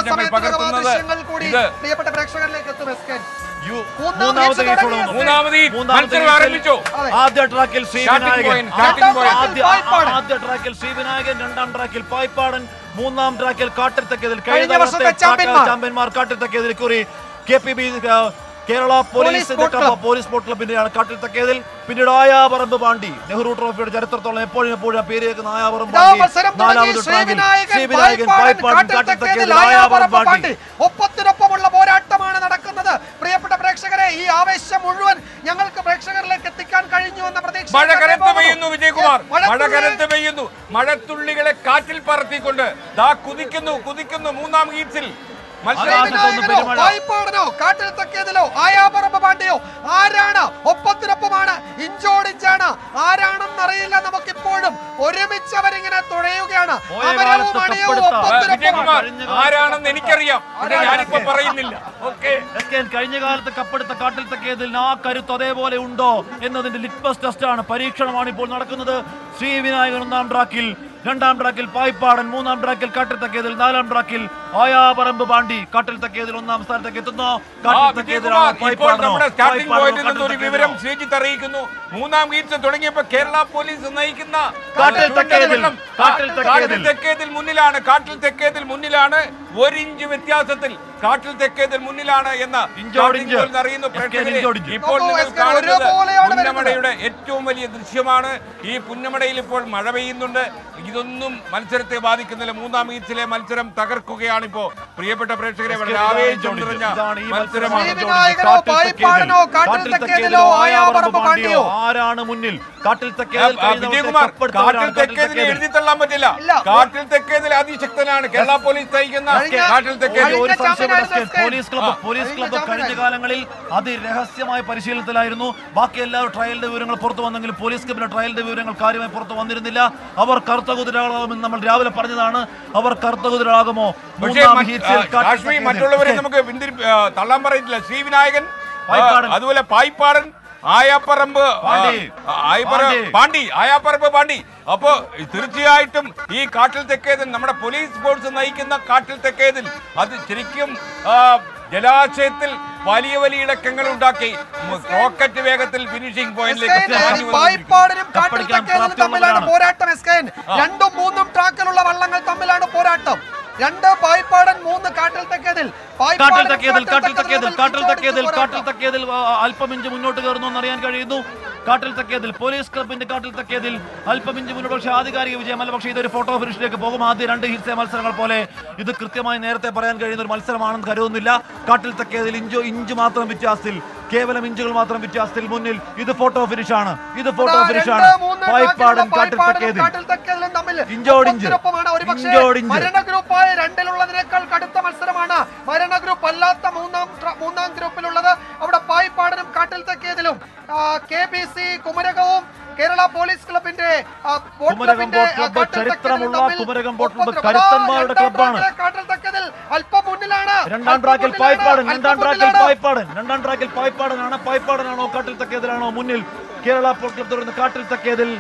ഞങ്ങൾ അല്പസമയത്തിനകം ആ പകർത്തുന്നത് ദൃശ്യങ്ങൾ കൂടി ഇത് പ്രിയപ്പെട്ട പ്രേക്ഷകരിലേക്ക് എത്തും എസ് കെ. യു- മൂന്നാം മൂന്നാമത്തെ ഗീച്ച് ഗീച്ച് തുടങ്ങി. തുടങ്ങുന്നു. മൂന്നാമത് ഈ മൂന്നാമത്തെ മത്സരം ഗീച്ചിൽ ആരംഭിച്ചു അതെ. ആദ്യ ട്രാക്കിൽ Shri Starting Vinayakan point, starting ആദ്യ- point. ആദ്യ- പായ്പാടൻ. ആദ്യ ട്രാക്കിൽ ശ്രീ വിനായകൻ രണ്ടാം ട്രാക്കിൽ പായ്പാടൻ മൂന്നാം ട്രാക്കിൽ കാട്ടിൽ തക്കിയതിൽ കഴിഞ്ഞ വർഷത്തെ ചാമ്പ്യന്മാർ. ചാമ്പ്യന്മാർ കാട്ടിൽ തക്കിയതിൽ കുറി K P B Kerala police boat club. Police boat ക്ലബിന്റെയാണ് കാട്ടിൽ തക്കിയതിൽ പിന്നീട് ആയാപറമ്പ് പാണ്ടി നെഹ്റു ട്രോഫിയുടെ ചരിത്രത്തോളം എപ്പോഴും എപ്പോഴും ആ പേര് കേൾക്കുന്ന ആയാപറമ്പ് ഇതാ പാണ്ടി മത്സരം തുടങ്ങി. നാലാമത് ട്രാക്കിൽ ശ്രീവിനായകൻ, ശ്രീ വിനായകൻ പായ്പാടൻ, പായ്പാടൻ കാട്ടിൽ കാട്ടിൽ തക്കിയതിൽ തക്കിയതിൽ ആയാപറമ്പ് ആയാപറമ്പ് പാണ്ടി പാണ്ടി. ഒപ്പത്തിനൊപ്പമുള്ള പോരാട്ടമാണ് നടക്കുന്നത് പ്രിയപ്പെട്ട പ്രേക്ഷകരെ ഈ ആവേശം മുഴുവൻ ഞങ്ങൾക്ക് പ്രേക്ഷകരിലേക്ക് എത്തിക്കാൻ കഴിഞ്ഞു എന്ന പ്രതീക്ഷ മഴ കനത്ത് പെയ്യുന്നു വിജയകുമാർ മഴ മഴ തുള്ളി- കനത്ത് പെയ്യുന്നു മഴത്തുള്ളികളെ കാറ്റിൽ പറത്തിക്കൊണ്ട് ദാ കുതിക്കുന്നു കുതിക്കുന്നു മൂന്നാം ഗീറ്റ്സിൽ മത്സരം ആകാശത്തൊന്ന് ശ്രീവിനായകനോ, പെരുമഴ. പായ്പാടനോ കാട്ടിൽ തക്കിയതിലോ ആയാപറമ്പ് പാണ്ടിയോ ആരാണ് ഒപ്പത്തിനൊപ്പമാണ് ഇഞ്ചോടിഞ്ചാണ് ആരാണെന്നറിയില്ല നമുക്കിപ്പോഴും ഒരുമിച്ച് അവരിങ്ങനെ തുഴയുകയാണ് പോയ അമരവും കാലത്ത് അണയവും കപ്പെടുത്ത ഒപ്പത്തിനൊപ്പമാണ് വിജയകുമാർ കഴിഞ്ഞ കാലത്ത് ആരാണെന്ന് എനിക്കറിയാം പക്ഷേ ഞാനിപ്പോ പറയുന്നില്ല ഓക്കെ എസ് കെ എൻ കഴിഞ്ഞ കാലത്ത് കപ്പെടുത്ത കാട്ടിൽ തക്കിയതിൽ ആ കരുത്ത് അതേപോലെ ഉണ്ടോ എന്നതിന്റെ ലിറ്റ്മസ് ടെസ്റ്റാണ് പരീക്ഷണമാണ് ഇപ്പോൾ നടക്കുന്നത് ശ്രീ വിനായകൻ ഒന്നാം ട്രാക്കിൽ രണ്ടാം ട്രാക്കിൽ പായ്പാടൻ മൂന്നാം ട്രാക്കിൽ കാട്ടിൽ തക്കിയതിൽ നാലാം ട്രാക്കിൽ ആയാപറമ്പ് പാണ്ടി കാട്ടിൽ തക്കിയതിൽ ഒന്നാം സ്ഥാനത്തേക്ക് എത്തുന്നു ആ, കാട്ടിൽ തക്കിയതിലാണോ വിജയകുമാർ, ഇപ്പോൾ പായ്പാടനോ നമ്മുടെ സ്റ്റാർട്ടിംഗ് പായ്പാടനോ പോയിന്റിൽ നിന്ന് കാട്ടിൽ ഒരു വിവരം തക്കിയതിലോ? ശ്രീജിത്ത് അറിയിക്കുന്നു മൂന്നാം ഗീറ്റ്സ് തുടങ്ങിയപ്പോൾ കേരള പോലീസ് നയിക്കുന്ന കാട്ടിൽ ചുണ്ടൻ തെക്കേതിൽ, വെള്ളം, കാട്ടിൽ കാ- തെക്കേതിൽ. കാട്ടിൽ തെക്കേതിൽ മുന്നിലാണ് കാട്ടിൽ തെക്കേതിൽ മുന്നിലാണ് ഒരു ഇഞ്ച് വ്യത്യാസത്തിൽ കാട്ടിൽ തെക്കേതിൽ മുന്നിലാണ് എന്ന് ഇഞ്ചോടിഞ്ച്. starting point അറിയുന്നു എസ് കെ പ്രേക്ഷകരെ ഇഞ്ചോടിഞ്ച്. ഇപ്പോൾ നോക്കൂ, നിങ്ങൾ എസ് കെ കാണുന്നത് ഒരുപോലെയാണ് വരുന്നത്. പുന്നമടയുടെ ഏറ്റവും വലിയ ദൃശ്യമാണ് ഈ പുന്നമടയിൽ ഇപ്പോൾ മഴ പെയ്യുന്നുണ്ട് ഇതൊന്നും മത്സരത്തെ ബാധിക്കുന്നില്ല മൂന്നാം ഈച്ചിലെ മത്സരം തകർക്കുകയാണ് ഇപ്പോ പ്രിയപ്പെട്ട പ്രേക്ഷകരെ വളരെ ഇതാണ് ആവേശം ഇതാണ് നിറഞ്ഞ ഇതാണ് ഈ മത്സരമാണ് മത്സരം. ശ്രീവിനായകനോ, കാട്ടിൽ പായ്പാടനോ, തക്കിയതിൽ, കാട്ടിൽ കാട്ടിൽ തക്കിയതിലോ, തക്കിയതിലോ, ആയാപറമ്പ് പാണ്ടിയോ? ആരാണ് മുന്നിൽ കാട്ടിൽ ആ, തക്കിയതിൽ ആ, കഴിഞ്ഞ വിജയകുമാർ വർഷത്തെ കപ്പെടുത്തവരാണ് കാട്ടിൽ കാട്ടിൽ തെക്കേതിനെ തക്കിയതിൽ. എഴുതി തള്ളാൻ പറ്റില്ല ഇല്ല. കാട്ടിൽ തെക്കേതിൽ അതിശക്തനാണ് കേരള പോലീസ് നയിക്കുന്ന കഴിഞ്ഞ- കാട്ടിൽ ഒരു- തെക്കേതിൽ ഒരു കഴിഞ്ഞ സംശയം ചാമ്പ്യനായിരുന്നു എസ് കെ. പോലീസ് ക്ലബ്ബ് ആ. പോലീസ് കഴിഞ്ഞ ക്ലബ്ബ് കഴിഞ്ഞ ചാമ്പ്യനായിരുന്നു. കാലങ്ങളിൽ അതിരഹസ്യമായ പരിശീലനത്തിലായിരുന്നു ബാക്കി എല്ലാവരും ട്രയലിന്റെ വിവരങ്ങൾ പുറത്തു വന്നെങ്കിലും പോലീസ് ക്ലബിന്റെ ട്രയലിന്റെ വിവരങ്ങൾ കാര്യമായി പുറത്തു വന്നിരുന്നില്ല അവർ കറുത്ത കുതിരകളാകുമെന്ന് നമ്മൾ രാവിലെ പറഞ്ഞതാണ് അവർ കറുത്ത കുതിരകളാകുമോ പക്ഷേ മൂന്നാം മറ്റ്- ഹീറ്റ്സിൽ ആ, കാട്ടിൽ കാശ്മീർ തക്കിയതിൽ. മറ്റുള്ളവരെ ഓക്കേ. നമുക്ക് പിന്തിരി ആ, തള്ളാൻ പറയിട്ടില്ല ശ്രീവിനായകൻ ആ, പായ്പാടൻ. അതുപോലെ പായ്പാടൻ ആയാപ്പറമ്പ് ആ, പാണ്ടി. ആ, ആയിപ്പറ- പാണ്ടി. പാണ്ടി ആയാപ്പറമ്പ് പാണ്ടി അപ്പോ തീർച്ചയായിട്ടും ഈ കാട്ടിൽ തെക്കേതിൽ നമ്മുടെ പോലീസ് ഫോഴ്സ് നയിക്കുന്ന കാട്ടിൽ തെക്കേതിൽ അത് ശരിക്കും ആ, ജലാശയത്തിൽ വലിയ വലിയ ഇടക്കങ്ങൾ ഉണ്ടാക്കി ഉം, റോക്കറ്റ് വേഗത്തിൽ ഫിനിഷിംഗ് പോയിന്റിലേക്ക് എസ്കൈൻ, പാഞ്ഞു ഈ വന്നിരിക്കുന്നു. പായ്പാടിനും കാട്ടിൽ കപ്പടിക്കാൻ തക്കേതിലും തമ്മിലാണ് പ്രാപ്തിയുള്ളവരാണ്. പോരാട്ടം എസ്കൈൻ രണ്ടും മൂന്നും ട്രാക്കിലുള്ള വള്ളങ്ങൾ തമ്മിലാണ് പോരാട്ടം രണ്ട് പായ്പാടൻ മൂന്ന് കാട്ടിൽ തക്കേതിൽ കാട്ടിൽ പായ്പാടനും തക്കിയതിൽ കാട്ടിൽ തക്കിയതിൽ തമ്മിൽ കാട്ടിൽ ഇഞ്ചോടിഞ്ച് തക്കിയതിൽ കാട്ടിൽ പോരാട്ടം. തക്കിയതിൽ ആ, അല്പമിഞ്ച് മുന്നോട്ട് കയറുന്നു എന്നറിയാൻ കഴിയുന്നു കാട്ടിൽ തക്കിയതിൽ പോലീസ് ക്ലബിന്റെ കാട്ടിൽ തക്കിയതിൽ അല്പമിഞ്ച് മുന്നോട്ട് പക്ഷേ ആധികാരിക വിജയമല്ല പക്ഷേ ഇതൊരു ഫോട്ടോ ഫിനിഷിലേക്ക് പോകും ആദ്യ രണ്ട് ഹിൽസെ മത്സരങ്ങൾ പോലെ ഇത് കൃത്യമായി നേരത്തെ പറയാൻ കഴിയുന്ന ഒരു മത്സരമാണെന്ന് കരുതുന്നില്ല കാട്ടിൽ തക്കിയതിൽ ഇഞ്ച് ഇഞ്ച് മാത്രം വ്യത്യാസത്തിൽ കേവലം ഇഞ്ചുകൾ മാത്രം വ്യത്യാസത്തിൽ മുന്നിൽ ഇത് ഫോട്ടോ ഫിനിഷ് ആണ് ഇത് ഫോട്ടോ ഇതാ ഫിനിഷ് രണ്ട് ആണ് മൂന്ന് പായ്പാടൻ ട്രാക്കിലുള്ള കാട്ടിൽ പായ്പാടനും തക്കിയതിൽ കാട്ടിൽ തക്കിയതിലും തമ്മിൽ ഇഞ്ചോടിഞ്ച്. ഒപ്പത്തിനൊപ്പമാണ്. ഒരുപക്ഷേ ഇഞ്ചോടിഞ്ച്. മരണ ഗ്രൂപ്പായ രണ്ടിലുള്ളതിനേക്കാൾ കടുത്ത മത്സരമാണ് മരണ ഗ്രൂപ്പ് അല്ലാത്ത മൂന്നാം ട്ര- മൂന്നാം ഗ്രൂപ്പിലുള്ളത് അവിടെ പായ്പാടനും കാട്ടിൽ തക്കിയതിലും കെ ബി സി കുമരകവും കേരള പോലീസ് ക്ലബിന്റെ ആ, ബോട്ട് കുമരകം ക്ലബിന്റെ, ബോട്ട് ആ, ക്ലബ്ബ് കാട്ടിൽ തക്കിയതിലും ചരിത്രമുള്ള തമ്മിൽ കുമരകം ബോട്ട് ക്ലബ്ബ് ഒപ്പത്തിനൊപ്പം. കരുത്തന്മാരുടെ രണ്ടാം ക്ലബ്ബാണ്. ട്രാക്കിലെ കാട്ടിൽ തക്കിയതിൽ അല്പം മുന്നിലാണ് രണ്ടാം അല്പം ട്രാക്കിൽ മുന്നിലാണ്, പായ്പാടൻ അല്പം രണ്ടാം ട്രാക്കിൽ മുന്നിലാണ്. പായ്പാടൻ രണ്ടാം ട്രാക്കിൽ പായ്പാടനാണ് പായ്പാടനാണോ കാട്ടിൽ തക്കിയതിലാണോ മുന്നിൽ കേരള പോർട്ട് ക്ലബ് തുടർന്ന് കാട്ടിൽ തക്കിയതിൽ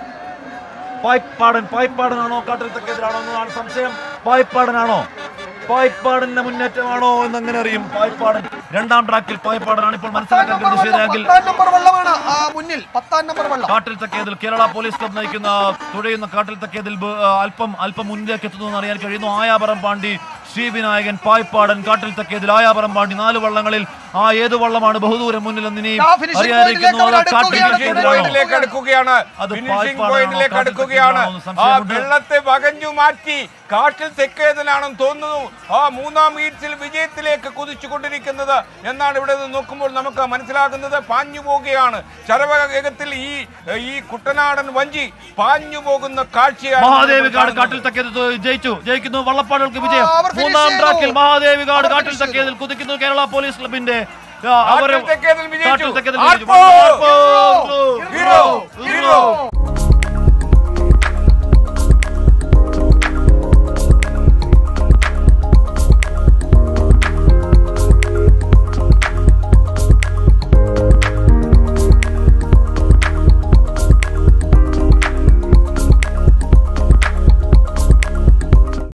പായ്പാടൻ പായ്പാടനാണോ കാട്ടിൽ തക്കിയതിലാണോ എന്നതാണ് സംശയം പായ്പാടനാണോ പായ്പാടന്റെ മുന്നേറ്റമാണോ എന്ന് എങ്ങനെ അറിയും പായ്പാടൻ രണ്ടാം ട്രാക്കിൽ പായ്പാടനാണ് ഇപ്പോൾ പത്താം മനസ്സിലാക്കാൻ നമ്പർ കഴിയുന്നത് വള്ളം, ശരിയാണെങ്കിൽ പത്താം നമ്പർ വള്ളമാണ് ആ, മുന്നിൽ പത്താം നമ്പർ വള്ളം കാട്ടിൽ തക്കിയതിൽ കേരള പോലീസ് ക്ലബ് നയിക്കുന്ന തുഴയുന്ന കാട്ടിൽ തക്കിയതിൽ ബ- ആ, അല്പം അല്പം മുന്നിലേക്ക് എത്തുന്നു എന്ന് അറിയാൻ കഴിയുന്നു ആയാപറം പാണ്ടി ശ്രീവിനായകൻ പായ്പാടൻ കാട്ടിൽ തക്കിയതിൽ ആയാപറം പാണ്ടി നാല് വള്ളങ്ങളിൽ ആ ഏത് വള്ളമാണ് ബഹുദൂരം മുന്നിൽ എന്ന് ഇനി ആ finishing അറിയാതിരിക്കുന്നു point ലേക്ക് അത് കാട്ടിൽ അവർ ഫിനിഷിംഗ് അടുക്കുകയാണ്. തക്കിയതിലാണോ? പോയിന്റിലേക്ക് അടുക്കുകയാണ് അത് ഫിനിഷിംഗ് പായ്പാടാണോ, പോയിന്റിലേക്ക് കാട്ടിൽ അടുക്കുകയാണ് തെക്കേതിലാണോ എന്ന് ആ സംശയമുണ്ട്. വെള്ളത്തെ വകഞ്ഞു മാറ്റി കാട്ടിൽ തെക്കേതിലാണെന്ന് തോന്നുന്നു ആ മൂന്നാം മീറ്റ്സിൽ വിജയത്തിലേക്ക് കുതിച്ചുകൊണ്ടിരിക്കുന്നത് എന്നാണ് ഇവിടെ നിന്ന് നോക്കുമ്പോൾ നമുക്ക് മനസ്സിലാകുന്നത് പാഞ്ഞു പോവുകയാണ് ചരവവേഗത്തിൽ ഈ ഈ കുട്ടനാടൻ വഞ്ചി പാഞ്ഞു പോകുന്ന കാഴ്ചയാണ് മഹാദേവി നമ്മൾ കാട് കാണുന്നത്. കാട്ടിൽ തക്കിയത് തു- ജയിച്ചു ജയിക്കുന്നു വള്ളപ്പാടുകൾക്ക് വിജയം ആ, അവർ finish മൂന്നാം ചെയ്തു. ട്രാക്കിൽ മഹാദേവി കാട് അവർ കാട്ടിൽ finish തക്കിയതിൽ കുതിക്കുന്നു കേരള പോലീസ് ക്ലബിന്റെ ആ, അവര് കാട്ടിൽ തെക്കേതിൽ വിജയിച്ചു. കാട്ടിൽ തെക്കേതിൽ ആർപ്പോ! വിജയിച്ചു. ആർപ്പോ! ഹീറോ! ഹീറോ!